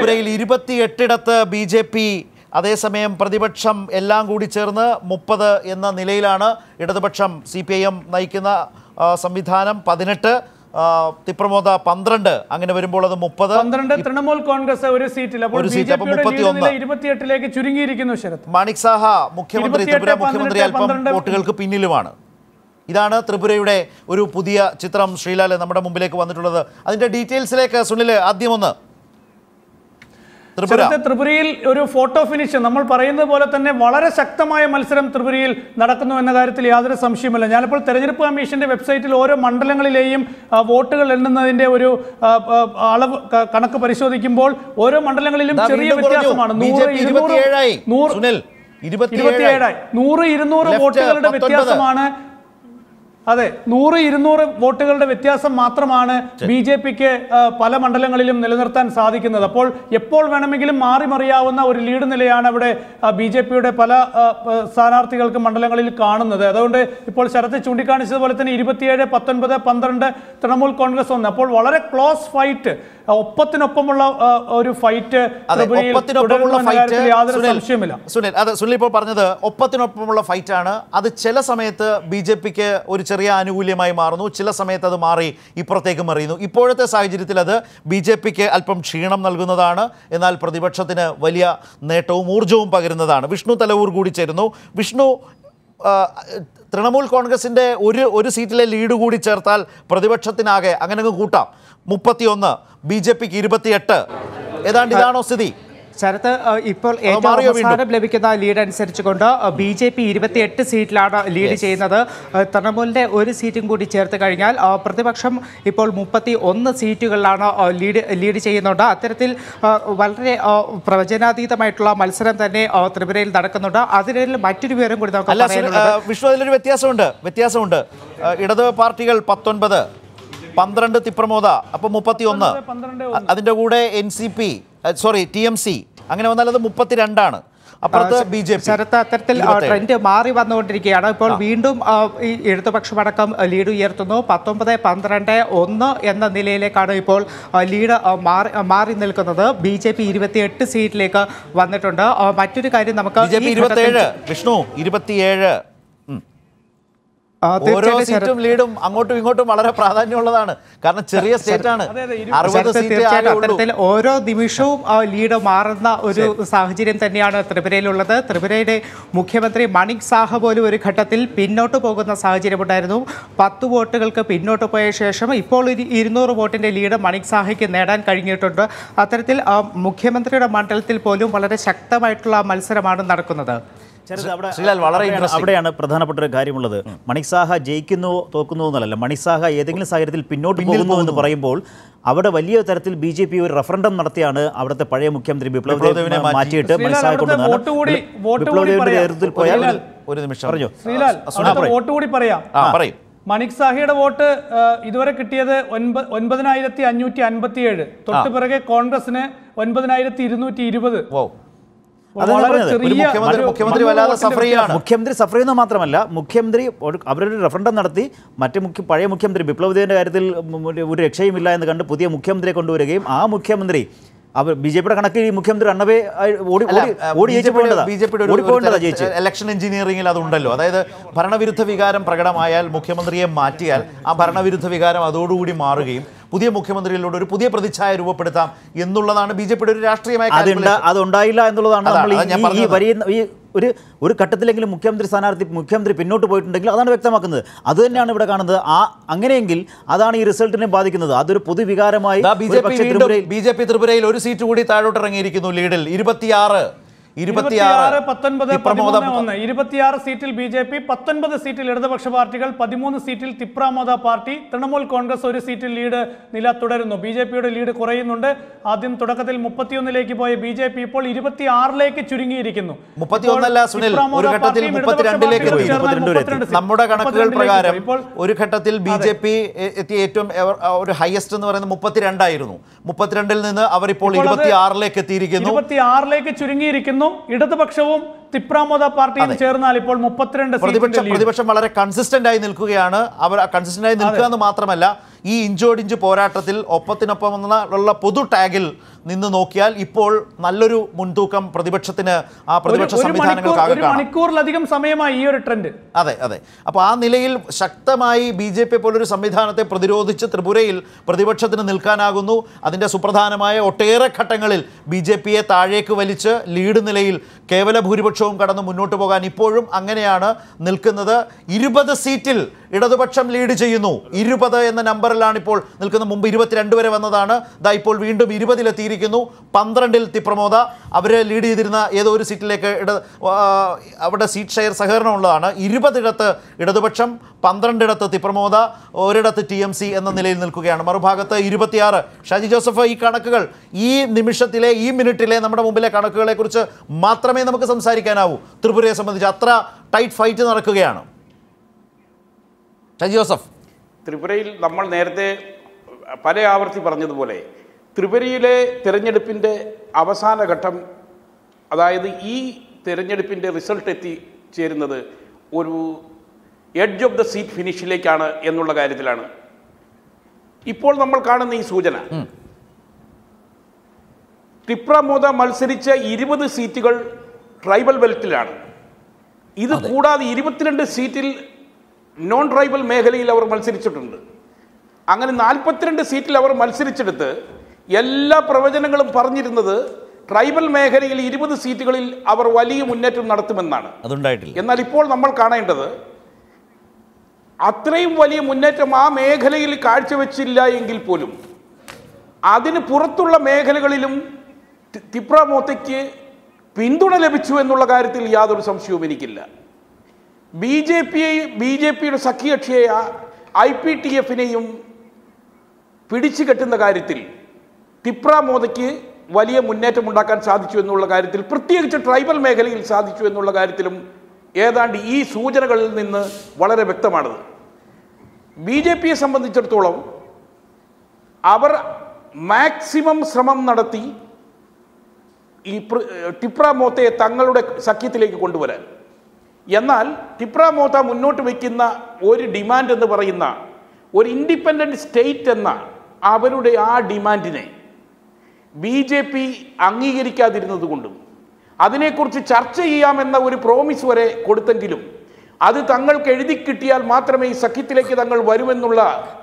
ത്രിപുരയിൽ ഇരുപത്തിയെട്ടിടത്ത് B J P അതേസമയം പ്രതിപക്ഷം എല്ലാം കൂടി ചേർന്ന് മുപ്പത് എന്ന നിലയിലാണ് ഇടതുപക്ഷം സി പി ഐ എം നയിക്കുന്ന ആ, സംവിധാനം പതിനെട്ട് തിപ്രമോദ പന്ത്രണ്ട് അങ്ങനെ വരുമ്പോൾ അത് മുപ്പത് പന്ത്രണ്ട് തൃണമൂൽ കോൺഗ്രസ് ഒരു സീറ്റിൽ അപ്പോൾ ഒരു ബി സീറ്റ്, ജെ അപ്പോൾ പിയുടെ ലീഡ് മുപ്പത്തിയൊന്ന്. നില ഇരുപത്തിയെട്ടിലേക്ക് ചുരുങ്ങിയിരിക്കുന്നു ശരത് മാണിക് സാഹ മുഖ്യമന്ത്രി ഇരുപത്തിയെട്ട്, ത്രിപുര മുഖ്യമന്ത്രി പന്ത്രണ്ട്, അല്പം പന്ത്രണ്ട്. വോട്ടുകൾക്ക് പിന്നിലുമാണ് ഇതാണ് ത്രിപുരയുടെ ഒരു പുതിയ ചിത്രം ശ്രീലാൽ നമ്മുടെ മുമ്പിലേക്ക് വന്നിട്ടുള്ളത് അതിന്റെ ഡീറ്റെയിൽസിലേക്ക് സുനിൽ ആദ്യം ഒന്ന് ത്രിപുര ശരത്ത് ത്രിപുരയിൽ ഒരു ഫോട്ടോ ഫിനിഷ് നമ്മൾ പറയുന്നത് പോലെ തന്നെ വളരെ ശക്തമായ മത്സരം ത്രിപുരയിൽ നടക്കുന്നു എന്ന കാര്യത്തിൽ യാതൊരു സംശയമില്ല ഞാനിപ്പോൾ തെരഞ്ഞെടുപ്പ് കമ്മീഷന്റെ വെബ്സൈറ്റിൽ ഓരോ മണ്ഡലങ്ങളിലെയും ആ, വോട്ടുകൾ എണ്ണുന്നതിന്റെ ഒരു ആ, ആ, അളവ് ക- കണക്ക് പരിശോധിക്കുമ്പോൾ ഓരോ മണ്ഡലങ്ങളിലും ദാ ചെറിയ വീണ്ടും കുറഞ്ഞു. വ്യത്യാസമാണ് ബി ജെ നൂറ് പി ഇരുന്നൂറ് ഇരുപത്തിയേഴായി. നൂറ് സുനിൽ, ഇരുപത്തിയേഴായി. ഇരുപത്തിയേഴായി നൂറ് ഇരുന്നൂറ് Left വോട്ടുകളുടെ പത്തൊൻപത്. വ്യത്യാസമാണ് അതെ നൂറ് ഇരുന്നൂറ് വോട്ടുകളുടെ വ്യത്യാസം മാത്രമാണ് ബി ജെ പിക്ക് പല മണ്ഡലങ്ങളിലും നിലനിർത്താൻ സാധിക്കുന്നത് അപ്പോൾ എപ്പോൾ വേണമെങ്കിലും മാറി മറിയാവുന്ന ഒരു ലീഡ് നിലയാണ് അവിടെ ബി ജെ പിയുടെ പല ആ, ആ, സ്ഥാനാർത്ഥികൾക്ക് മണ്ഡലങ്ങളിൽ കാണുന്നത് അതുകൊണ്ട് ഇപ്പോൾ ശരത്ത് ചൂണ്ടിക്കാണിച്ചതുപോലെ തന്നെ ഇരുപത്തിയേഴ് പത്തൊൻപത് പന്ത്രണ്ട് തൃണമൂൽ കോൺഗ്രസ് ഒന്ന് അപ്പോൾ വളരെ ക്ലോസ് ഫൈറ്റ് ഒപ്പത്തിനൊപ്പമുള്ള ആ, ഒരു ഫൈറ്റ് അതെ ത്രിപുരയിൽ ഒപ്പത്തിനൊപ്പമുള്ള തുടരുന്നു എന്ന ഫൈറ്റ് കാര്യത്തിൽ യാതൊരു സുനിൽ സംശയമില്ല സുനിൽ അതെ സുനിൽ ഇപ്പോൾ പറഞ്ഞത് ഒപ്പത്തിനൊപ്പമുള്ള ഫൈറ്റാണ് അത് ചില സമയത്ത് ബി ജെ പിക്ക് ഒരു ചെറിയ ആനുകൂല്യമായി മാറുന്നു ചില സമയത്ത് അത് മാറി ഇപ്പുറത്തേക്ക് മറിയുന്നു ഇപ്പോഴത്തെ സാഹചര്യത്തിൽ അത് ബി ജെ പിക്ക് അല്പം ക്ഷീണം നൽകുന്നതാണ് എന്നാൽ പ്രതിപക്ഷത്തിന് വലിയ നേട്ടവും ഊർജവും പകരുന്നതാണ് വിഷ്ണു തലവൂർ കൂടി ചേരുന്നു വിഷ്ണു ആ, തൃണമൂൽ കോൺഗ്രസിന്റെ ഒരു ഒരു സീറ്റിലെ ലീഡ് കൂടി ചേർത്താൽ പ്രതിപക്ഷത്തിനാകെ അങ്ങനെ അങ്ങ് കൂട്ടാം മുപ്പത്തിയൊന്ന് ബി ജെ പിക്ക് ഇരുപത്തിയെട്ട് ഏതാണ്ട് ഇതാണോ സ്ഥിതി ശരത്ത് ഏഹ്, ഇപ്പോൾ ഏറ്റവും മാറിയോ വീണ്ടും? അവസാനം ലഭിക്കുന്ന ലീഡ് അനുസരിച്ചുകൊണ്ട് ബി ജെ പി ഇരുപത്തിയെട്ട് സീറ്റിലാണ് ലീഡ് ചെയ്യുന്നത് ഏഹ്, തൃണമൂലിന്റെ ഒരു സീറ്റും കൂടി ചേർത്ത് കഴിഞ്ഞാൽ ഏഹ്, പ്രതിപക്ഷം ഇപ്പോൾ മുപ്പത്തി ഒന്ന് സീറ്റുകളിലാണ് ഏഹ്, ലീഡ് ലീഡ് ചെയ്യുന്നുണ്ട് അത്തരത്തിൽ ഏഹ്, വളരെ ഏഹ്, പ്രവചനാതീതമായിട്ടുള്ള മത്സരം തന്നെ ഏഹ്, ത്രിപുരയിൽ നടക്കുന്നുണ്ട് അതിനിടയിൽ മറ്റൊരു വിവരം കൂടി നമുക്ക് അല്ല സുനി- പറയാനുള്ളത് ആ, വിഷ്ണു അതിലൊരു വ്യത്യാസമുണ്ട് വ്യത്യാസമുണ്ട് ആ, ഇടത് പാർട്ടികൾ പത്തൊൻപത് പന്ത്രണ്ട് തിപ്രമോദ അപ്പൊ മുപ്പത്തി ഒന്ന് പന്ത്രണ്ട് അതിന്റെ കൂടെ N C P sorry T M C അങ്ങനെ വന്നാൽ അത് മുപ്പത്തിരണ്ടാണ് അപ്പുറത്ത് ബി ജെ പി ശരത്ത് അത്തരത്തിൽ ആ, ട്രെൻഡ് മാറി വന്നുകൊണ്ടിരിക്കുകയാണ് ഇപ്പോൾ വീണ്ടും ആ, ഈ ഇടതുപക്ഷമടക്കം ആ, ലീഡ് ഉയർത്തുന്നു പത്തൊമ്പത് പന്ത്രണ്ട് ഒന്ന് എന്ന നിലയിലേക്കാണ് ഇപ്പോൾ ആ, ലീഡ് ആ, മാറി ആ, മാറി നിൽക്കുന്നത് ബി ജെ പി ഇരുപത്തിയെട്ട് സീറ്റിലേക്ക് വന്നിട്ടുണ്ട് ആ, മറ്റൊരു കാര്യം നമുക്ക് ബി ജെ പി ഈ ഘട്ടത്തിൽ- ഇരുപത്തിയേഴ് വിഷ്ണു ഇരുപത്തിയേഴ് ഉം. ആ, ഓരോ തീർച്ചയായിട്ടും ശരത്ത് സീറ്റും ലീഡും അങ്ങോട്ടും ഇങ്ങോട്ടും വളരെ പ്രാധാന്യമുള്ളതാണ് കാരണം ചെറിയ സ്റ്റേറ്റ് ആണ് അറുപത് ശരത്ത് സീറ്റ് തീർച്ചയായിട്ടും ആകെ ഉള്ളൂ അത്തരത്തിൽ ഓരോ നിമിഷവും ആ, ലീഡ് മാറുന്ന ഒരു സാഹചര്യം തന്നെയാണ് ത്രിപുരയിലുള്ളത് ത്രിപുരയുടെ മുഖ്യമന്ത്രി മണിക് സാഹ പോലും ഒരു ഘട്ടത്തിൽ പിന്നോട്ട് പോകുന്ന സാഹചര്യമുണ്ടായിരുന്നു പത്ത് വോട്ടുകൾക്ക് പിന്നോട്ട് പോയ ശേഷം ഇപ്പോൾ ഒരു ഇരുന്നൂറ് വോട്ടിന്റെ ലീഡ് മണിക് സാഹയ്ക്ക് നേടാൻ കഴിഞ്ഞിട്ടുണ്ട് അത്തരത്തിൽ ആ, മുഖ്യമന്ത്രിയുടെ മണ്ഡലത്തിൽ പോലും വളരെ ശക്തമായിട്ടുള്ള മത്സരമാണ് നടക്കുന്നത് ശരത്, അവിടെ- ശ്രീലാൽ, വളരെ അവിടെയാണ്- interesting. അവിടെയാണ് പ്രധാനപ്പെട്ട ഒരു കാര്യമുള്ളത് മണിക് സാഹ ജയിക്കുന്നു തോക്കുന്നു എന്നല്ല മണിക് സാഹ ഏതെങ്കിലും സാഹചര്യത്തിൽ പിന്നോട്ട് പോകുന്നു എന്ന് പറയുമ്പോൾ അവിടെ വലിയ തരത്തിൽ ബി ജെ പി ഒരു റെഫറൻഡം നടത്തിയാണ് അവിടുത്തെ പഴയ മുഖ്യമന്ത്രി ബിപ്ലബ് ബിപ്ലബ് ദേബിനെ ദേബിനെ മാറ്റി. മാറ്റിയിട്ട് ശ്രീലാൽ, മണിക് സാഹ അവിടുത്തെ കൊണ്ടുവന്നാണ് വോട്ട് കൂടി- വോട്ട് ബിപ്ലബ് കൂടി ദേബിന്റെ പറയാം. നേതൃത്വത്തിൽ ഒരു പോയാൽ മിനിറ്റ്, ഒരു നിമിഷം പറഞ്ഞോ. ശ്രീലാൽ സുനിൽ അടുത്ത പറയൂ. വോട്ട് കൂടി പറയാം ആ പറയും മണിക് സാഹിയുടെ വോട്ട് ആ, ഇതുവരെ കിട്ടിയത് ഒൻപ- ഒൻപതിനായിരത്തി അഞ്ഞൂറ്റി അൻപത്തിയേഴ് തൊട്ട് പിറകെ കോൺഗ്രസിന് ഒൻപതിനായിരത്തി ഇരുന്നൂറ്റി ഇരുപത് വോ അതാ ഞാൻ വളരെ പറഞ്ഞത്. ഒരു ചെറിയ മുഖ്യമന്ത്രി ഒരു മുഖ്യമന്ത്രി മണ്ണ് വല്ലാതെ വോട്ടിന്റെ സഫർ ചെയ്യാണ് മുഖ്യമന്ത്രി സഫർ ചെയ്യുന്നത് മാത്രമല്ല മുഖ്യമന്ത്രി ഒരു- അവരൊരു റെഫറൻഡം നടത്തി മറ്റേ മുഖ്യ പഴയ മുഖ്യമന്ത്രി ബിപ്ലബ് ദേവിന്റെ കാര്യത്തിൽ ഉം ഒരു- ഒരു രക്ഷയുമില്ല എന്ന് കണ്ട് പുതിയ മുഖ്യമന്ത്രിയെ കൊണ്ടുവരികയും ആ മുഖ്യമന്ത്രി അവർ ബി ജെ പിയുടെ കണക്കിൽ ഈ മുഖ്യമന്ത്രി റണ്ണവേ ഓടി ഓടി ഓടി ജയിച്ചു പോകേണ്ടതാ ബി ജെ പിയുടെ ഓടി പോകേണ്ടതാ ജയിച്ച് ഇലക്ഷൻ എഞ്ചിനീയറിംഗിൽ അതുണ്ടല്ലോ അതായത് ഭരണവിരുദ്ധ വികാരം പ്രകടമായാൽ മുഖ്യമന്ത്രിയെ മാറ്റിയാൽ ആ ഭരണവിരുദ്ധ വികാരം അതോടുകൂടി മാറുകയും പുതിയ മുഖ്യമന്ത്രിയിലൂടെ ഒരു പുതിയ പ്രതിച്ഛായ രൂപപ്പെടുത്താം എന്നുള്ളതാണ് ബി ജെ പിയുടെ ഒരു രാഷ്ട്രീയമായ അതുണ്ട calculation. അതുണ്ടായില്ല എന്നുള്ളതാണ് അതാണ്, നമ്മൾ ഈ- അതാ ഞാൻ ഈ- ഈ പറഞ്ഞത്. വരിയുന്ന ഈ ഒരു ഒരു ഘട്ടത്തിലെങ്കിലും മുഖ്യമന്ത്രി സ്ഥാനാർത്ഥി മുഖ്യമന്ത്രി പിന്നോട്ട് പോയിട്ടുണ്ടെങ്കിൽ അതാണ് വ്യക്തമാക്കുന്നത് അത് തന്നെയാണ് ഇവിടെ കാണുന്നത് ആ അങ്ങനെയെങ്കിൽ അതാണ് ഈ റിസൾട്ടിനെ ബാധിക്കുന്നത് അതൊരു പൊതുവികാരമായി ദാ ബി ജെ പി ഒരുപക്ഷേ വീണ്ടും ത്രിപുരയിൽ ബി ജെ പി ത്രിപുരയിൽ ഒരു സീറ്റ് കൂടി താഴോട്ട് ഇറങ്ങിയിരിക്കുന്നു ലീഡിൽ ഇരുപത്തിയാറ് ഇരുപത്തിയാറ് പത്തൊൻപത് തിപ്രമോദ പതിമൂന്ന് ഒന്ന് ഇരുപത്തിയാറ് സീറ്റിൽ ബി ജെ പി പത്തൊൻപത് സീറ്റിൽ ഇടതുപക്ഷ പാർട്ടികൾ പതിമൂന്ന് സീറ്റിൽ തിപ്രാമോദ പാർട്ടി തൃണമൂൽ കോൺഗ്രസ് ഒരു സീറ്റിൽ ലീഡ് നില തുടരുന്നു ബി ജെ പിയുടെ ലീഡ് കുറയുന്നുണ്ട് ആദ്യം തുടക്കത്തിൽ മുപ്പത്തിയൊന്നിലേക്ക് പോയ ബി ജെ പി ഇപ്പോൾ ഇരുപത്തിയാറിലേക്ക് ചുരുങ്ങിയിരിക്കുന്നു മുപ്പത്തിയൊന്നല്ല ഇപ്പോൾ സുനിൽ തിപ്രാമോദ ഒരു ഘട്ടത്തിൽ പാർട്ടിയും ഇടതുപക്ഷ മുപ്പത്തിരണ്ടിലേക്ക് പാർട്ടികളും എത്തി ചേർന്നാൽ മുപ്പത്തിരണ്ട് വരെ എത്തി. മുപ്പത്തിരണ്ട് സീറ്റ്. നമ്മുടെ കണക്കുകൾ മുപ്പത്തിരണ്ടിലേക്ക് പ്രകാരം പോയി. ഇപ്പോൾ ഒരു ഘട്ടത്തിൽ ബി ജെ പി എത്തിയ ഏറ്റവും എവർ- ഒരു ഹയസ്റ്റ് എന്ന് പറയുന്നത് മുപ്പത്തിരണ്ടായിരുന്നു മുപ്പത്തിരണ്ടിൽ നിന്ന് അവർ ഇപ്പോൾ ഇപ്പോൾ അത് ഇരുപത്തി ആറിലേക്ക് എത്തിയിരിക്കുന്നു ഇരുപത്തിയാറിലേക്ക് ചുരുങ്ങിയിരിക്കുന്നു ഇടതുപക്ഷവും തിപ്രാമോദ പാർട്ടിയും ചേർന്നാൽ ഇപ്പോൾ മുപ്പത്തിരണ്ട് പ്രതിപക്ഷം സീറ്റിന്റെ ലീഡ് പ്രതിപക്ഷം വളരെ കൺസിസ്റ്റന്റ് ആയി നിൽക്കുകയാണ് അവർ കൺസിസ്റ്റന്റ് ആയി നിൽക്കുക എന്ന് മാത്രമല്ല ഈ ഇഞ്ചോടിഞ്ച് പോരാട്ടത്തിൽ ഒപ്പത്തിനൊപ്പം എന്ന ഉള്ള പൊതു ടാഗിൽ നിന്ന് നോക്കിയാൽ ഇപ്പോൾ നല്ലൊരു മുൻതൂക്കം പ്രതിപക്ഷത്തിന് ആ ഒരു- പ്രതിപക്ഷ ഒരു മണിക്കൂർ സംവിധാനങ്ങൾക്കാകെ ഒരു കാണാം മണിക്കൂറിലധികം സമയമായി ഈ ഒരു ട്രെൻഡ് അതെ അതെ അപ്പോൾ ആ നിലയിൽ ശക്തമായി ബി ജെ പി പോലൊരു സംവിധാനത്തെ പ്രതിരോധിച്ച് ത്രിപുരയിൽ പ്രതിപക്ഷത്തിന് നിൽക്കാനാകുന്നു അതിൻ്റെ സുപ്രധാനമായ ഒട്ടേറെ ഘട്ടങ്ങളിൽ ബി ജെ പിയെ താഴേക്ക് വലിച്ച് ലീഡ് നിലയിൽ കേവല ഭൂരിപക്ഷവും കടന്ന് മുന്നോട്ട് പോകാൻ ഇപ്പോഴും അങ്ങനെയാണ് നിൽക്കുന്നത് ഇരുപത് സീറ്റിൽ ഇടതുപക്ഷം ലീഡ് ചെയ്യുന്നു ഇരുപത് എന്ന നമ്പറിലാണ് ഇപ്പോൾ നിൽക്കുന്നത് മുമ്പ് ഇരുപത്തിരണ്ട് വരെ വന്നതാണ് ദാ ഇപ്പോൾ വീണ്ടും ഇരുപതിലെത്തിയിരിക്കുന്നു പന്ത്രണ്ടിൽ തിപ്രമോദ അവർ ലീഡ് ചെയ്തിരുന്ന ഏതോ ഒരു സീറ്റിലേക്ക് ഇട ആ, അവിടെ സീറ്റ് ഷെയർ സഹകരണമുള്ളതാണ് ഇരുപതിടത്ത് ഇടതുപക്ഷം പന്ത്രണ്ടിടത്ത് തിപ്രമോദ ഒരിടത്ത് ടി എം സി എന്ന നിലയിൽ നിൽക്കുകയാണ് മറുഭാഗത്ത് ഇരുപത്തിയാറ് ഷാജി ജോസഫ് ഈ കണക്കുകൾ ഈ നിമിഷത്തിലെ ഈ മിനിറ്റിലെ നമ്മുടെ മുമ്പിലെ കണക്കുകളെക്കുറിച്ച് മാത്രമേ നമുക്ക് സംസാരിക്കാനാവൂ ത്രിപുരയെ സംബന്ധിച്ച് അത്ര ടൈറ്റ് ഫൈറ്റ് നടക്കുകയാണ് ഷാജി ജോസഫ് ത്രിപുരയിൽ നമ്മൾ നേരത്തെ പല ആവർത്തി പറഞ്ഞതുപോലെ ത്രിപുരയിലെ തിരഞ്ഞെടുപ്പിൻ്റെ അവസാന ഘട്ടം അതായത് ഈ തിരഞ്ഞെടുപ്പിൻ്റെ റിസൾട്ട് എത്തിച്ചേരുന്നത് ഒരു എഡ്ജ് ഓഫ് ദ സീറ്റ് ഫിനിഷിലേക്കാണ് എന്നുള്ള കാര്യത്തിലാണ് ഇപ്പോൾ നമ്മൾ കാണുന്ന ഈ സൂചന ടിപ്രമോദ മത്സരിച്ച ഇരുപത് സീറ്റുകൾ ട്രൈബൽ ബെൽറ്റിലാണ് ഇത് കൂടാതെ ഇരുപത്തിരണ്ട് സീറ്റിൽ നോൺ ട്രൈബൽ മേഖലയിൽ അവർ മത്സരിച്ചിട്ടുണ്ട് അങ്ങനെ നാൽപ്പത്തിരണ്ട് സീറ്റിൽ അവർ മത്സരിച്ചെടുത്ത് എല്ലാ പ്രവചനങ്ങളും പറഞ്ഞിരുന്നത് ട്രൈബൽ മേഖലയിൽ ഇരുപത് സീറ്റുകളിൽ അവർ വലിയ മുന്നേറ്റം നടത്തുമെന്നാണ് അതുണ്ടായിട്ടില്ല എന്നാൽ ഇപ്പോൾ നമ്മൾ കാണേണ്ടത് അത്രയും വലിയ മുന്നേറ്റം ആ മേഖലയിൽ കാഴ്ചവെച്ചില്ല എങ്കിൽ പോലും അതിന് പുറത്തുള്ള മേഖലകളിലും തി- തിപ്ര മോത്തയ്ക്ക് പിന്തുണ ലഭിച്ചു എന്നുള്ള കാര്യത്തിൽ യാതൊരു സംശയവും എനിക്കില്ല ബി ജെ പിയെ ബി ജെ പിയുടെ സഖ്യകക്ഷിയായ ഐ പി ടി എഫിനെയും പിടിച്ചു കെട്ടുന്ന കാര്യത്തിൽ തിപ്ര മോദയ്ക്ക് വലിയ മുന്നേറ്റം ഉണ്ടാക്കാൻ സാധിച്ചു എന്നുള്ള കാര്യത്തിൽ പ്രത്യേകിച്ച് ട്രൈബൽ മേഖലയിൽ സാധിച്ചു എന്നുള്ള കാര്യത്തിലും ഏതാണ്ട് ഈ സൂചനകളിൽ നിന്ന് വളരെ വ്യക്തമാണത് ബി ജെ പിയെ സംബന്ധിച്ചിടത്തോളം അവർ മാക്സിമം ശ്രമം നടത്തി ഈ പ്ര- ടിപ്ര മോത്തയെ തങ്ങളുടെ സഖ്യത്തിലേക്ക് കൊണ്ടുവരാൻ എന്നാൽ ടിപ്ര മോത്ത മുന്നോട്ട് വയ്ക്കുന്ന ഒരു ഡിമാൻഡ് എന്ന് പറയുന്ന ഒരു ഇൻഡിപെൻഡന്റ് സ്റ്റേറ്റ് എന്ന അവരുടെ ആ ഡിമാൻഡിനെ ബി ജെ പി അംഗീകരിക്കാതിരുന്നത് കൊണ്ടും അതിനെക്കുറിച്ച് ചർച്ച ചെയ്യാമെന്ന ഒരു പ്രോമിസ് വരെ കൊടുത്തെങ്കിലും അത് തങ്ങൾക്ക് എഴുതി കിട്ടിയാൽ മാത്രമേ ഈ സഖ്യത്തിലേക്ക് തങ്ങൾ വരുമെന്നുള്ള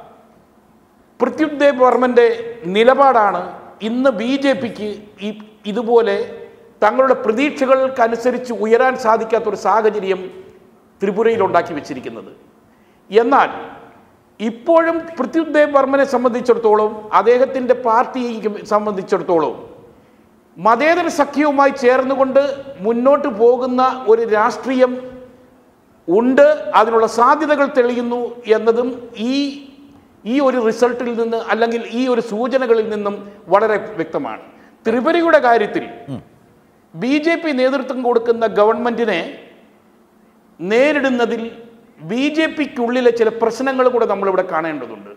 പൃഥ്വിദേവ് വർമ്മന്റെ നിലപാടാണ് ഇന്ന് ബി ജെ പിക്ക് ഈ ഇതുപോലെ തങ്ങളുടെ പ്രതീക്ഷകൾക്കനുസരിച്ച് ഉയരാൻ സാധിക്കാത്തൊരു സാഹചര്യം ത്രിപുരയിൽ ഉണ്ടാക്കി വെച്ചിരിക്കുന്നത് എന്നാൽ ഇപ്പോഴും പൃഥ്വിദേവ് വർമ്മനെ സംബന്ധിച്ചിടത്തോളം അദ്ദേഹത്തിൻ്റെ പാർട്ടിയെ സംബന്ധിച്ചിടത്തോളം മതേതര സഖ്യവുമായി ചേർന്നുകൊണ്ട് മുന്നോട്ട് പോകുന്ന ഒരു രാഷ്ട്രീയം ഉണ്ട് അതിനുള്ള സാധ്യതകൾ തെളിയുന്നു എന്നതും ഈ ഈ ഒരു റിസൾട്ടിൽ നിന്ന് അല്ലെങ്കിൽ ഈ ഒരു സൂചനകളിൽ നിന്നും വളരെ വ്യക്തമാണ് ത്രിപുരയുടെ കാര്യത്തിൽ ബി ജെ പി നേതൃത്വം കൊടുക്കുന്ന ഗവൺമെന്റിനെ നേരിടുന്നതിൽ ബി ജെ പിക്കുള്ളിലെ ചില പ്രശ്നങ്ങൾ കൂടെ നമ്മളിവിടെ കാണേണ്ടതുണ്ട്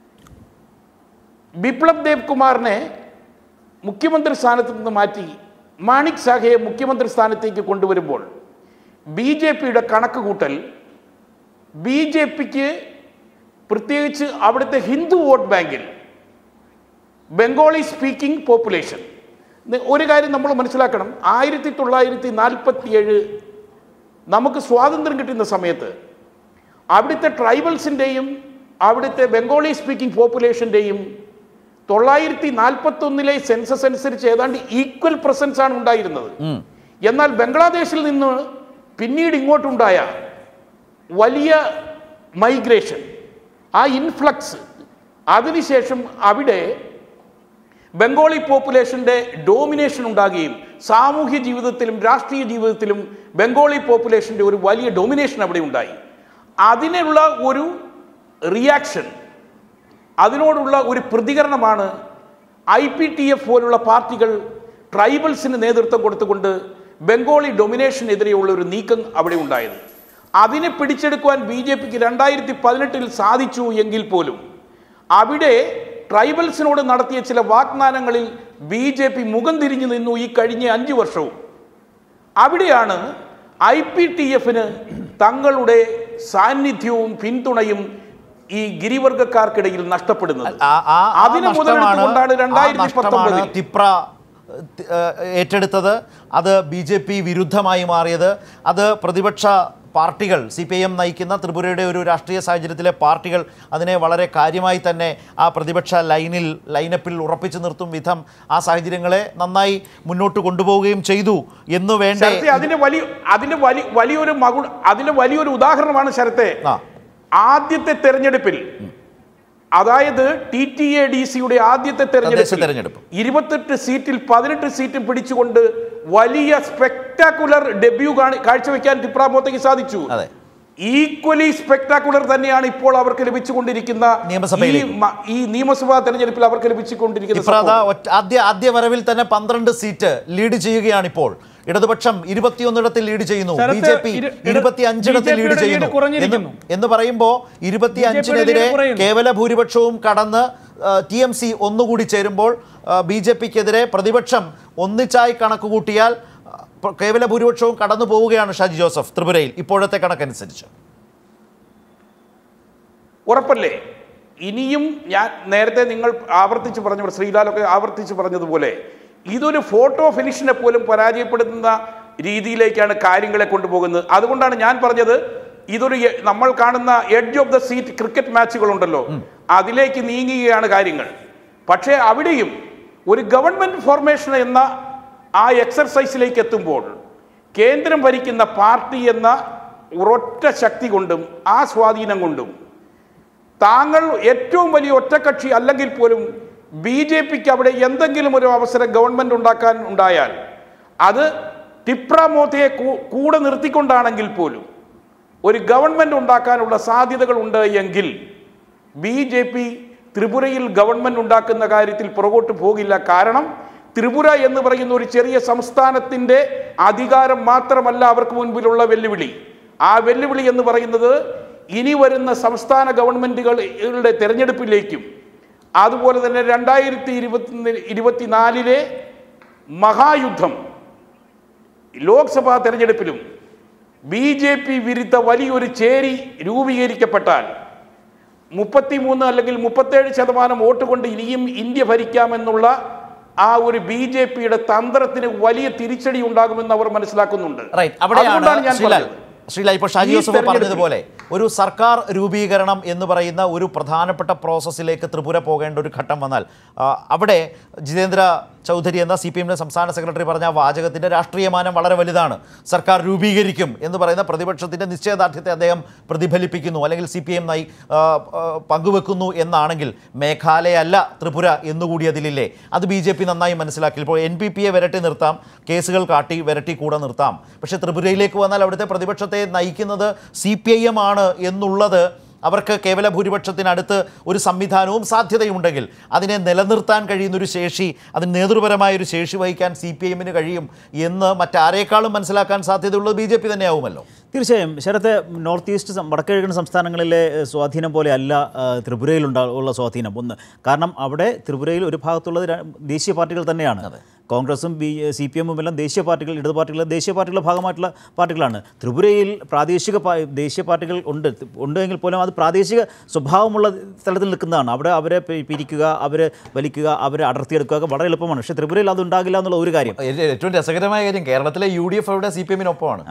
ബിപ്ലബ് ദേവ് കുമാറിനെ മുഖ്യമന്ത്രി സ്ഥാനത്ത് നിന്ന് മാറ്റി മാണിക് സാഹയെ മുഖ്യമന്ത്രി സ്ഥാനത്തേക്ക് കൊണ്ടുവരുമ്പോൾ ബി ജെ പിയുടെ കണക്ക് കൂട്ടൽ ബി ജെ പിക്ക് പ്രത്യേകിച്ച് അവിടുത്തെ ഹിന്ദു വോട്ട് ബാങ്കിൽ ബംഗാളി സ്പീക്കിംഗ് പോപ്പുലേഷൻ ഒരു കാര്യം നമ്മൾ മനസ്സിലാക്കണം ആയിരത്തി തൊള്ളായിരത്തി നാൽപ്പത്തിയേഴ് നമുക്ക് സ്വാതന്ത്ര്യം കിട്ടുന്ന സമയത്ത് അവിടുത്തെ ട്രൈബൽസിൻ്റെയും അവിടുത്തെ ബംഗാളി സ്പീക്കിംഗ് പോപ്പുലേഷൻ്റെയും തൊള്ളായിരത്തി നാൽപ്പത്തൊന്നിലെ സെൻസസ് അനുസരിച്ച് ഏതാണ്ട് ഈക്വൽ പ്രസൻസ് ആണ് ഉണ്ടായിരുന്നത് എന്നാൽ ബംഗ്ലാദേശിൽ നിന്ന് പിന്നീട് ഇങ്ങോട്ടുണ്ടായ വലിയ മൈഗ്രേഷൻ ആ ഇൻഫ്ലക്സ് അതിനുശേഷം അവിടെ ബംഗാളി പോപ്പുലേഷന്റെ ഡോമിനേഷൻ ഉണ്ടാകുകയും സാമൂഹ്യ ജീവിതത്തിലും രാഷ്ട്രീയ ജീവിതത്തിലും ബംഗാളി പോപ്പുലേഷന്റെ ഒരു വലിയ ഡൊമിനേഷൻ അവിടെ ഉണ്ടായി അതിനുള്ള ഒരു റിയാക്ഷൻ അതിനോടുള്ള ഒരു പ്രതികരണമാണ് ഐ പി ടി എഫ് പോലുള്ള പാർട്ടികൾ ട്രൈബൽസിന് നേതൃത്വം കൊടുത്തുകൊണ്ട് ബംഗാളി ഡൊമിനേഷനെതിരെയുള്ള ഒരു നീക്കം അവിടെ ഉണ്ടായത് അതിനെ പിടിച്ചെടുക്കുവാൻ ബി ജെ പിക്ക് രണ്ടായിരത്തി പതിനെട്ടിൽ സാധിച്ചു എങ്കിൽ പോലും അവിടെ ട്രൈബൽസിനോട് നടത്തിയ ചില വാഗ്ദാനങ്ങളിൽ ബി ജെ പി മുഖം തിരിഞ്ഞു നിന്നു ഈ കഴിഞ്ഞ അഞ്ച് വർഷവും അവിടെയാണ് ഐ പി ടി എഫിന് തങ്ങളുടെ സാന്നിധ്യവും പിന്തുണയും ഈ ഗിരിവർഗക്കാർക്കിടയിൽ നഷ്ടപ്പെടുന്നത് ആ- ആ- ആ അതിന് നഷ്ടമാണ് മുതലെടുത്തുകൊണ്ടാണ് ആ രണ്ടായിരത്തി നഷ്ടമാണ് പത്തൊമ്പതിൽ തിപ്ര തി- ഏഹ് ഏറ്റെടുത്തത് അത് ബി ജെ പി വിരുദ്ധമായി മാറിയത് അത് പ്രതിപക്ഷ പാർട്ടികൾ സി പി ഐ എം നയിക്കുന്ന ത്രിപുരയുടെ ഒരു രാഷ്ട്രീയ സാഹചര്യത്തിലെ പാർട്ടികൾ അതിനെ വളരെ കാര്യമായി തന്നെ ആ പ്രതിപക്ഷ ലൈനിൽ ലൈനപ്പിൽ ഉറപ്പിച്ചു നിർത്തും വിധം ആ സാഹചര്യങ്ങളെ നന്നായി മുന്നോട്ട് കൊണ്ടുപോവുകയും ചെയ്തു എന്ന് വേണ്ടേ ശരത്തെ അതിന്റെ വലിയ അതിന്റെ വലിയ വലിയൊരു മകുൾ അതിന്റെ വലിയൊരു ഉദാഹരണമാണ് ശരത്തെ ആ. ആദ്യത്തെ തെരഞ്ഞെടുപ്പിൽ അതായത് ടി ടി എ ഡി സിയുടെ ആദ്യത്തെ തദ്ദേശ തെരഞ്ഞെടുപ്പ്. തെരഞ്ഞെടുപ്പ് ഇരുപത്തെട്ട് സീറ്റിൽ പതിനെട്ട് സീറ്റ് പിടിച്ചുകൊണ്ട് വലിയ സ്പെക്ടാക്കുലർ ഡെബ്യൂ കാണി കാഴ്ചവെക്കാൻ ടിപ്രാമോത്തേക്ക് സാധിച്ചു അതെ. ഈക്വലി സ്പെക്ടാക്കുലർ തന്നെയാണ് ഇപ്പോൾ അവർക്ക് ലഭിച്ചുകൊണ്ടിരിക്കുന്ന ഈ നിയമസഭയിലേക്ക്. മ- ഈ നിയമസഭാ തെരഞ്ഞെടുപ്പിൽ അവർക്ക് ലഭിച്ചുകൊണ്ടിരിക്കുന്ന ഇപ്രാത support. ഒറ്റ ആദ്യ ആദ്യ വരവിൽ തന്നെ പന്ത്രണ്ട് സീറ്റ് ലീഡ് ചെയ്യുകയാണ് ഇപ്പോൾ ഇടതുപക്ഷം ഇരുപത്തിയൊന്നിടത്തിൽ ലീഡ് ചെയ്യുന്നു ബി ശരത്ത് ജെ പി ഇരു- ഇട- ഇരുപത്തി അഞ്ചിടത്തിൽ BJP യുടെ ലീഡ് lead ചെയ്യുന്നു കുറഞ്ഞിരിക്കുന്നു. എന്ന് എന്ന് പറയുമ്പോൾ ഇരുപത്തി അഞ്ചിനെതിരെ lead കുറയുന്നു. കേവല ഭൂരിപക്ഷവും കടന്ന് ടി എം സി ഒന്നുകൂടി ചേരുമ്പോൾ ബി ജെ പിക്കെതിരെ പ്രതിപക്ഷം ഒന്നിച്ചായി കണക്ക് കൂട്ടിയാൽ ആ, പ്ര- കേവല ഭൂരിപക്ഷവും കടന്നു പോവുകയാണ് ഷാജി ജോസഫ് ത്രിപുരയിൽ ഇപ്പോഴത്തെ കണക്കനുസരിച്ച് ഉറപ്പല്ലേ ഇനിയും ഞാൻ നേരത്തെ നിങ്ങൾ ആവർത്തിച്ച് പറഞ്ഞു ശ്രീലാലൊക്കെ ആവർത്തിച്ച് പറഞ്ഞതുപോലെ ഇതൊരു ഫോട്ടോ ഫിനിഷിനെ പോലും പരാജയപ്പെടുത്തുന്ന രീതിയിലേക്കാണ് കാര്യങ്ങളെ കൊണ്ടുപോകുന്നത് അതുകൊണ്ടാണ് ഞാൻ പറഞ്ഞത് ഇതൊരു എ- നമ്മൾ കാണുന്ന edge of the seat cricket മാച്ചുകളുണ്ടല്ലോ അതിലേക്ക് നീങ്ങുകയാണ് കാര്യങ്ങൾ പക്ഷേ അവിടെയും ഒരു ഗവൺമെന്റ് ഫോർമേഷൻ എന്ന ആ എക്സർസൈസിലേക്ക് എത്തുമ്പോൾ കേന്ദ്രം ഭരിക്കുന്ന പാർട്ടി എന്ന ഒരൊറ്റ ശക്തി കൊണ്ടും ആ സ്വാധീനം കൊണ്ടും താങ്കൾ ഏറ്റവും വലിയ ഒറ്റക്കക്ഷി അല്ലെങ്കിൽ പോലും ബി ജെ പിക്ക് അവിടെ എന്തെങ്കിലും ഒരു അവസരം ഗവൺമെന്റ് ഉണ്ടാക്കാൻ ഉണ്ടായാൽ അത് ടിപ്ര മോത്തയെ കൂ- കൂടെ നിർത്തിക്കൊണ്ടാണെങ്കിൽ പോലും ഒരു ഗവൺമെന്റ് ഉണ്ടാക്കാനുള്ള സാധ്യതകൾ ഉണ്ട് എങ്കിൽ ബി ജെ പി ത്രിപുരയിൽ ഗവൺമെന്റ് ഉണ്ടാക്കുന്ന കാര്യത്തിൽ പുറകോട്ട് പോകില്ല കാരണം ത്രിപുര എന്ന് പറയുന്ന ഒരു ചെറിയ സംസ്ഥാനത്തിന്റെ അധികാരം മാത്രമല്ല അവർക്ക് മുൻപിലുള്ള വെല്ലുവിളി ആ വെല്ലുവിളി എന്ന് പറയുന്നത് ഇനി വരുന്ന സംസ്ഥാന ഗവൺമെന്റുകളുടെ തെരഞ്ഞെടുപ്പിലേക്കും അതുപോലെ തന്നെ രണ്ടായിരത്തി ഇരുപത്തി ഇരുപത്തിനാലിലെ മഹായുദ്ധം ലോക്സഭാ തെരഞ്ഞെടുപ്പിലും ബി ജെ പി വിരുദ്ധ വലിയൊരു ചേരി രൂപീകരിക്കപ്പെട്ടാൽ മുപ്പത്തിമൂന്ന് അല്ലെങ്കിൽ മുപ്പത്തേഴ് ശതമാനം വോട്ട് കൊണ്ട് ഇനിയും ഇന്ത്യ ഭരിക്കാമെന്നുള്ള ആ ഒരു ബി ജെ പിയുടെ തന്ത്രത്തിന് വലിയ തിരിച്ചടി ഉണ്ടാകുമെന്ന് അവർ മനസ്സിലാക്കുന്നുണ്ട് റൈറ്റ് അവിടെയാണ് അതുകൊണ്ടാണ് ഞാൻ ശ്രീലാൽ പറഞ്ഞത്. ശ്രീലാൽ ഇപ്പോൾ ഷാജി ഈ ജോസഫ് തെരഞ്ഞെടുപ്പിൽ- പറഞ്ഞതുപോലെ ഒരു സർക്കാർ രൂപീകരണം എന്ന് പറയുന്ന ഒരു പ്രധാനപ്പെട്ട പ്രോസസ്സിലേക്ക് ത്രിപുര പോകേണ്ട ഒരു ഘട്ടം വന്നാൽ ആ, അവിടെ ജിതേന്ദ്ര ചൗധരി എന്ന സി പി എമ്മിൻ്റെ സംസ്ഥാന സെക്രട്ടറി പറഞ്ഞ ആ വാചകത്തിൻ്റെ രാഷ്ട്രീയമാനം വളരെ വലുതാണ് സർക്കാർ രൂപീകരിക്കും എന്ന് പറയുന്ന പ്രതിപക്ഷത്തിൻ്റെ നിശ്ചയദാർഢ്യത്തെ അദ്ദേഹം പ്രതിഫലിപ്പിക്കുന്നു അല്ലെങ്കിൽ സി പി എം നയി ആ, ആ, പങ്കുവെക്കുന്നു എന്നാണെങ്കിൽ മേഘാലയ അല്ല ത്രിപുര എന്നുകൂടി അതിലില്ലേ അത് ബി ജെ പി നന്നായി മനസ്സിലാക്കി ഇപ്പോൾ എൻ പി പിയെ വിരട്ടി നിർത്താം കേസുകൾ കാട്ടി വിരട്ടി കൂടെ നിർത്താം പക്ഷേ ത്രിപുരയിലേക്ക് വന്നാൽ അവിടുത്തെ പ്രതിപക്ഷത്തെ നയിക്കുന്നത് സി പി ഐ എം ആണ് എന്നുള്ളത് അവർക്ക് കേവല ഭൂരിപക്ഷത്തിനടുത്ത് ഒരു സംവിധാനവും സാധ്യതയുണ്ടെങ്കിൽ അതിനെ നിലനിർത്താൻ കഴിയുന്നൊരു ശേഷി അതിന് നേതൃപരമായ ഒരു ശേഷി വഹിക്കാൻ സി പി എമ്മിന് കഴിയും എന്ന് മറ്റാരേക്കാളും മനസ്സിലാക്കാൻ സാധ്യതയുള്ളത് ബി ജെ പി തന്നെയാവുമല്ലോ തീർച്ചയായും ശരത്തെ നോർത്ത് ഈസ്റ്റ് സം- വടക്കുകിഴക്കൻ സംസ്ഥാനങ്ങളിലെ ഏഹ്, സ്വാധീനം പോലെ അല്ല ഏഹ്, ത്രിപുരയിലുണ്ടാ ഉള്ള സ്വാധീനം ഒന്ന് കാരണം അവിടെ ത്രിപുരയിൽ ഒരു ഭാഗത്തുള്ളത് ര- ദേശീയ പാർട്ടികൾ തന്നെയാണ് കോൺഗ്രസും ബി സി പി എമ്മും എല്ലാം ദേശീയ പാർട്ടികൾ ഇടതു പാർട്ടികൾ ദേശീയ പാർട്ടികളുടെ ഭാഗമായിട്ടുള്ള പാർട്ടികളാണ് ത്രിപുരയിൽ പ്രാദേശിക പാ- ദേശീയ പാർട്ടികൾ ഉണ്ട് ഉണ്ടെങ്കിൽ പോലും അത് പ്രാദേശിക സ്വഭാവമുള്ള സ്ഥലത്തിൽ നിൽക്കുന്നതാണ് അവിടെ അവരെ പി- പിരിക്കുക അവരെ വലിക്കുക അവരെ അടർത്തിയെടുക്കുക ഒക്കെ വളരെ എളുപ്പമാണ് പക്ഷേ ത്രിപുരയിൽ അത് ഉണ്ടാകില്ല എന്നുള്ള ഒരു കാര്യം ഏ- ഏറ്റവും രസകരമായ കാര്യം കേരളത്തിലെ യു ഡി എഫ് അവിടെ സി പി എമ്മിനൊപ്പമാണ്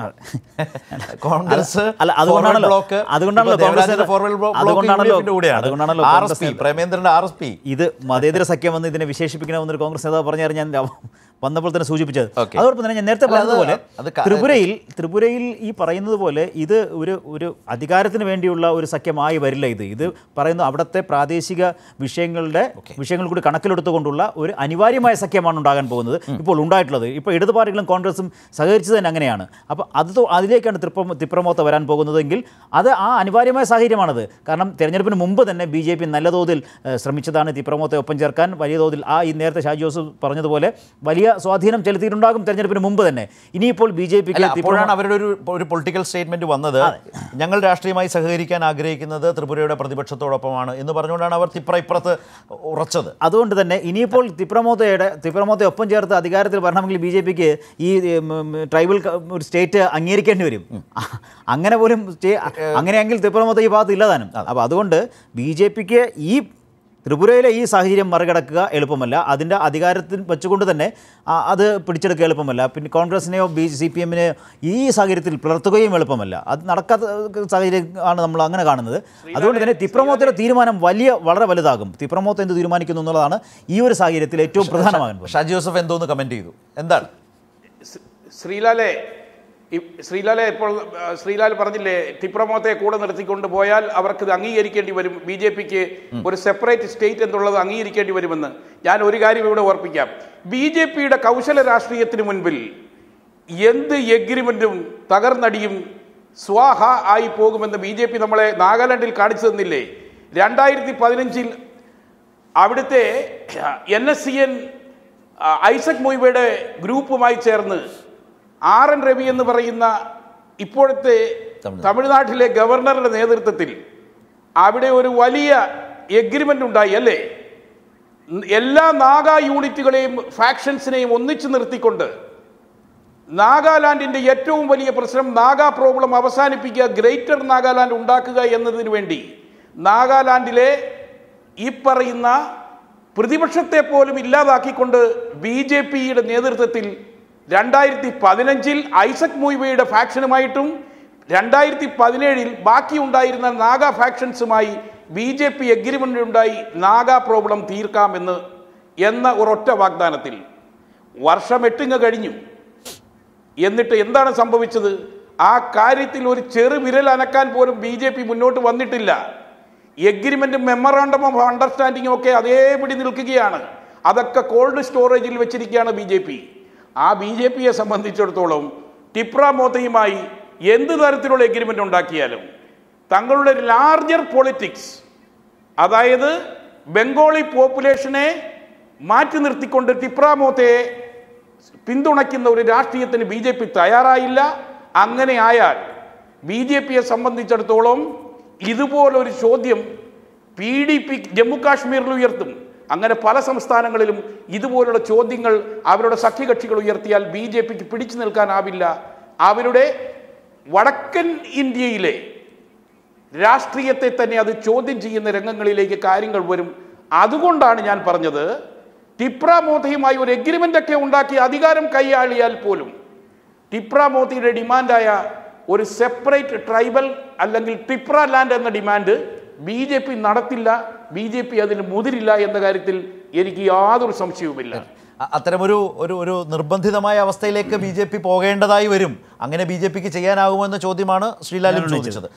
കോൺഗ്രസ് അല്ല, അതുകൊണ്ടാണല്ലോ- forward block, അതുകൊണ്ടാണല്ലോ ഇപ്പോൾ ദേവരാജന്റെ കോൺഗ്രസ് forward block അതുകൊണ്ടാണല്ലോ- UDF ന്റെ കൂടെയാണ്. അതുകൊണ്ടാണല്ലോ ആർ എസ് കോൺഗ്രസ് പി പ്രേമേന്ദ്രന്റെ ആർ എസ് പി ഇത് മതേതര സഖ്യം എന്ന് ഇതിനെ വിശേഷിപ്പിക്കണമെന്നൊരു കോൺഗ്രസ് നേതാവ് പറഞ്ഞാൽ ഞാൻ വന്നപ്പോൾ തന്നെ സൂചിപ്പിച്ചത് Okay. അതോടൊപ്പം തന്നെ ഞാൻ നേരത്തെ അല്ല, അത് പറഞ്ഞതുപോലെ അത് ക- ത്രിപുരയിൽ ത്രിപുരയിൽ ഈ പറയുന്നത് പോലെ ഇത് ഒരു ഒരു അധികാരത്തിന് വേണ്ടിയുള്ള ഒരു സഖ്യമായി വരില്ല ഇത് ഇത് പറയുന്ന അവിടുത്തെ പ്രാദേശിക വിഷയങ്ങളുടെ വിഷയങ്ങൾ കൂടി കണക്കിലെടുത്തുകൊണ്ടുള്ള ഒരു അനിവാര്യമായ സഖ്യമാണ് ഉണ്ടാകാൻ പോകുന്നത് ഇപ്പോൾ ഉണ്ടായിട്ടുള്ളത് ഇപ്പോൾ ഇടതു പാർട്ടികളും കോൺഗ്രസും സഹകരിച്ചത് തന്നെ അങ്ങനെയാണ് അപ്പോൾ അത് തോ- അതിലേക്കാണ് തൃപ്ര തിപ്രമോത്ത വരാൻ പോകുന്നതെങ്കിൽ അത് ആ അനിവാര്യമായ സാഹചര്യമാണത് കാരണം തെരഞ്ഞെടുപ്പിന് മുമ്പ് തന്നെ ബി ജെ പി നല്ല തോതിൽ ഏഹ്, ശ്രമിച്ചതാണ് തിപ്രമോത്തെ ഒപ്പം ചേർക്കാൻ വലിയ തോതിൽ ആ ഈ നേരത്തെ ഷാജി ജോസഫ് പറഞ്ഞതുപോലെ വലിയ സ്വാധീനം ചെലുത്തിയിട്ടുണ്ടാകും തെരഞ്ഞെടുപ്പിന് മുമ്പ് തന്നെ ഇനിയിപ്പോൾ ബി ജെ അല്ല പിക്ക് അപ്പോഴാണ് അവരുടെ ഒരു ഒരു പൊളിറ്റിക്കൽ സ്റ്റേറ്റ്മെന്റ് വന്നത് ഞങ്ങൾ രാഷ്ട്രീയമായി സഹകരിക്കാൻ ആഗ്രഹിക്കുന്നത് ത്രിപുരയുടെ പ്രതിപക്ഷത്തോടൊപ്പമാണ് എന്ന് പറഞ്ഞുകൊണ്ടാണ് അവർ തിപ്ര ഇപ്പുറത്ത് ഉറച്ചത് അതുകൊണ്ട് തന്നെ ഇനിയിപ്പോൾ തിപ്രമോത്തയുടെ തിപ്രമോത്തയെ ഒപ്പം ചേർത്ത് അധികാരത്തിൽ വരണമെങ്കിൽ ബി ജെ പിക്ക് ഈ ഉം, ഉം, ട്രൈബൽ ക- ഒരു സ്റ്റേറ്റ് അംഗീകരിക്കേണ്ടി വരും അങ്ങനെ പോലും സ്റ്റേ- അങ്ങനെയെങ്കിൽ തിപ്രമോത്ത ഈ ഭാഗത്ത് ഇല്ലതാനും അപ്പോൾ അതുകൊണ്ട് ബി ജെ പിക്ക് ഈ ത്രിപുരയിലെ ഈ സാഹചര്യം മറികടക്കുക എളുപ്പമല്ല അതിൻ്റെ അധികാരത്തിൽ വെച്ചുകൊണ്ട് തന്നെ ആ, അത് പിടിച്ചെടുക്കുക എളുപ്പമല്ല പിന്നെ കോൺഗ്രസിനെയോ ബി സി പി എമ്മിനെയോ ഈ സാഹചര്യത്തിൽ പിളർത്തുകയും എളുപ്പമല്ല അത് നടക്കാത്ത ഏഹ്, സാഹചര്യം ആണ് നമ്മൾ അങ്ങനെ കാണുന്നത് അതുകൊണ്ട് തന്നെ തിപ്രമോത്തയുടെ തീരുമാനം വലിയ വളരെ വലുതാകും തിപ്രമോത്ത് എന്ത് തീരുമാനിക്കുന്നു എന്നുള്ളതാണ് ഈ ഒരു സാഹചര്യത്തിൽ ഏറ്റവും പ്രധാനമാകാൻ പോകുന്നത് ഷാജി ജോസഫ് എന്തോന്ന് കമന്റ് ചെയ്തു എന്താണ് ശ്രീ- ശ്രീലാലെ ഇ- ശ്രീലാലെ ഇപ്പോൾ ആ, ശ്രീലാൽ പറഞ്ഞില്ലേ ടിപ്രമോത്തെ കൂടെ നിർത്തിക്കൊണ്ട് പോയാൽ അവർക്ക് ഇത് അംഗീകരിക്കേണ്ടി വരും ബി ജെ പിക്ക് ഒരു സെപ്പറേറ്റ് സ്റ്റേറ്റ് എന്നുള്ളത് അംഗീകരിക്കേണ്ടി വരുമെന്ന് ഞാൻ ഒരു കാര്യം ഇവിടെ ഓർപ്പിക്കാം ബി ജെ പിയുടെ കൗശല രാഷ്ട്രീയത്തിന് മുൻപിൽ എന്ത് എഗ്രിമെന്റും തകർന്നടിയും സ്വാഹ ആയി പോകുമെന്ന് ബി ജെ പി നമ്മളെ നാഗാലാൻഡിൽ കാണിച്ചു തന്നില്ലേ രണ്ടായിരത്തി പതിനഞ്ചിൽ അവിടുത്തെ N S C N Isak മൊയ്ബയുടെ ഗ്രൂപ്പുമായി ചേർന്ന് ആർ എൻ രവി എന്ന് പറയുന്ന ഇപ്പോഴത്തെ തമിഴ്നാട്. തമിഴ്നാട്ടിലെ ഗവർണറുടെ നേതൃത്വത്തിൽ അവിടെ ഒരു വലിയ എഗ്രിമെന്റ് ഉണ്ടായി അല്ലേ n- എല്ലാ നാഗ യൂണിറ്റുകളെയും ഫാക്ഷൻസിനെയും ഒന്നിച്ചു നിർത്തിക്കൊണ്ട് നാഗാലാൻഡിന്റെ ഏറ്റവും വലിയ പ്രശ്നം നാഗാ പ്രോബ്ലം അവസാനിപ്പിക്കുക ഗ്രേറ്റർ നാഗാലാൻഡ് ഉണ്ടാക്കുക എന്നതിനു വേണ്ടി നാഗാലാൻഡിലെ ഈ പറയുന്ന പ്രതിപക്ഷത്തെ പോലും ഇല്ലാതാക്കിക്കൊണ്ട് ബി ജെ പിയുടെ നേതൃത്വത്തിൽ രണ്ടായിരത്തി പതിനഞ്ചിൽ ഐസക് മൂവയുടെ ഫാക്ഷനുമായിട്ടും രണ്ടായിരത്തി പതിനേഴിൽ ബാക്കി ഉണ്ടായിരുന്ന നാഗ ഫാക്ഷൻസുമായി ബി ജെ പി എഗ്രിമെന്റ് ഉണ്ടായി നാഗ പ്രോബ്ലം തീർക്കാമെന്ന് എന്ന ഒരൊറ്റ വാഗ്ദാനത്തിൽ വർഷം എട്ടിങ്ങ് കഴിഞ്ഞു എന്നിട്ട് എന്താണ് സംഭവിച്ചത് ആ കാര്യത്തിൽ ഒരു ചെറു വിരൽ അനക്കാൻ പോലും ബി ജെ പി മുന്നോട്ട് വന്നിട്ടില്ല എഗ്രിമെന്റും മെമ്മറാണ്ടം ഓഫ് അണ്ടർസ്റ്റാൻഡിങ്ങും ഒക്കെ അതേപടി നിൽക്കുകയാണ് അതൊക്കെ കോൾഡ് സ്റ്റോറേജിൽ വെച്ചിരിക്കുകയാണ് ബി ജെ പി ആ ബി ജെ പിയെ സംബന്ധിച്ചിടത്തോളം ടിപ്ര മോത്തയുമായി എന്ത് തരത്തിലുള്ള എഗ്രിമെന്റ് ഉണ്ടാക്കിയാലും തങ്ങളുടെ ലാർജർ പൊളിറ്റിക്സ് അതായത് ബംഗാളി പോപ്പുലേഷനെ മാറ്റി നിർത്തിക്കൊണ്ട് ടിപ്രാമോത്തയെ പിന്തുണയ്ക്കുന്ന ഒരു രാഷ്ട്രീയത്തിന് ബി ജെ പി തയ്യാറായില്ല അങ്ങനെ ആയാൽ ബി ജെ പിയെ സംബന്ധിച്ചിടത്തോളം ഇതുപോലൊരു ചോദ്യം പി ഡി പി ജമ്മു കാശ്മീരിൽ ഉയർത്തും അങ്ങനെ പല സംസ്ഥാനങ്ങളിലും ഇതുപോലുള്ള ചോദ്യങ്ങൾ അവരുടെ സഖ്യകക്ഷികൾ ഉയർത്തിയാൽ ബി ജെ പിക്ക് പിടിച്ചു നിൽക്കാനാവില്ല അവരുടെ വടക്കൻ ഇന്ത്യയിലെ രാഷ്ട്രീയത്തെ തന്നെ അത് ചോദ്യം ചെയ്യുന്ന രംഗങ്ങളിലേക്ക് കാര്യങ്ങൾ വരും അതുകൊണ്ടാണ് ഞാൻ പറഞ്ഞത് ടിപ്ര മോദിയുമായി ഒരു എഗ്രിമെന്റ് ഒക്കെ ഉണ്ടാക്കി അധികാരം കൈയാളിയാൽ പോലും ടിപ്ര മോദിയുടെ ഡിമാൻഡായ ഒരു സെപ്പറേറ്റ് ട്രൈബൽ അല്ലെങ്കിൽ ടിപ്ര ലാൻഡ് എന്ന ഡിമാൻഡ് ബി ജെ പി നടത്തില്ല ബി ജെ പി അതിന് മുതിരില്ല എന്ന കാര്യത്തിൽ എനിക്ക് യാതൊരു സംശയവുമില്ല അ- അത്തരമൊരു ഒരു ഒരു നിർബന്ധിതമായ അവസ്ഥയിലേക്ക് ബി ജെ പി പോകേണ്ടതായി വരും അങ്ങനെ ബി ജെ പിക്ക് ചെയ്യാനാകുമോ എന്ന ചോദ്യമാണ് ശ്രീലാലും ചോദിച്ചത്